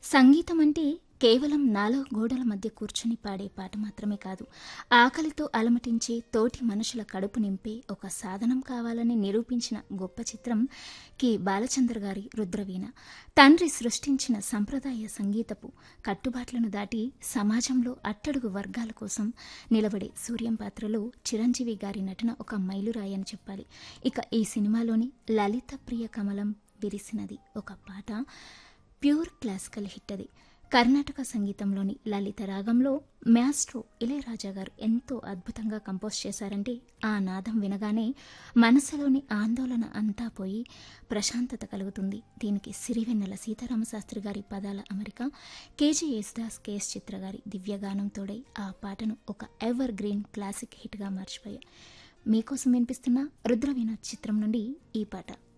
సంగీతం అంటే కేవలం నాలుగు గోడల మధ్య కూర్చుని పాడే పాట మాత్రమే కాదు ఆకలితో అలమటించే తోటి మనుషుల కడుపు నింపే ఒక సాధనం కావాలని నిరూపించిన గొప్ప చిత్రం కె బాలచంద్ర గారి రుద్రవీణ తండ్రి సృష్టించిన సంప్రదాయ సంగీతపు కట్టుబాట్లను దాటి సమాజంలో అట్టడుగు వర్గాల కోసం నిలబడే సూర్యం పాత్రలో చిరంజీవి గారి నటన ఒక మైలురాయి అని చెప్పాలి ఇక ఈ సినిమాలోని లలిత ప్రియ కమలం విరిసినది ఒక పాట ప్యూర్ క్లాసికల్ హిట్ అది కర్ణాటక సంగీతంలోని లలిత రాగంలో మ్యాస్ట్రో ఇళయరాజా గారు ఎంతో అద్భుతంగా కంపోజ్ చేశారంటే ఆ నాదం వినగానే మనసులోని ఆందోళన అంతా పోయి ప్రశాంతత కలుగుతుంది దీనికి సిరివెన్నెల సీతారామశాస్త్రి గారి పదాల అమరిక కేజీ యేసుదాస్ కేఎస్ చిత్ర గారి దివ్యగానం తోడై ఆ పాటను ఒక ఎవర్ గ్రీన్ క్లాసిక్ హిట్గా మర్చిపోయాయి మీకోసం వినిపిస్తున్న రుద్రవీణ చిత్రం నుండి ఈ పాట